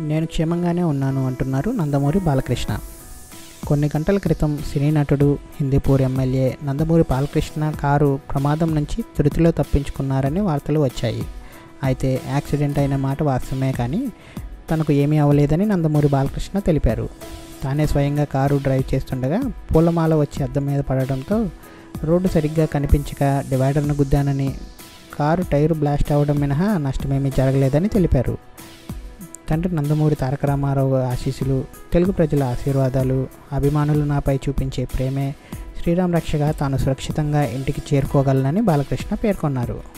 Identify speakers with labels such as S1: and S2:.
S1: నేను క్షేమంగానే ఉన్నాను అంటున్నారు నందమూరి బాలకృష్ణ కొన్ని గంటల క్రితం సినీ నటుడు హిందీపూర్ ఎమ్మెల్యే నందమూరి బాలకృష్ణ కారు ప్రమాదం నుంచి తురితిలో తప్పించుకున్నారని వార్తలు వచ్చాయి అయితే యాక్సిడెంట్ అయిన మాట వాస్తవమే కానీ తనకు ఏమీ అవ్వలేదని నందమూరి బాలకృష్ణ తెలిపారు తానే స్వయంగా కారు డ్రైవ్ చేస్తుండగా పూలమాల వచ్చి అద్దం మీద పడడంతో రోడ్డు సరిగ్గా కనిపించక డివైడర్ను గుద్దానని కారు టైరు బ్లాస్ట్ అవ్వడం మినహా నష్టమేమీ జరగలేదని తెలిపారు తండ్రి నందమూరి తారక రామారావు ఆశీస్సులు తెలుగు ప్రజల ఆశీర్వాదాలు అభిమానులు నాపై చూపించే ప్రేమే శ్రీరామ్ రక్షగా తాను సురక్షితంగా ఇంటికి చేరుకోగలనని బాలకృష్ణ పేర్కొన్నారు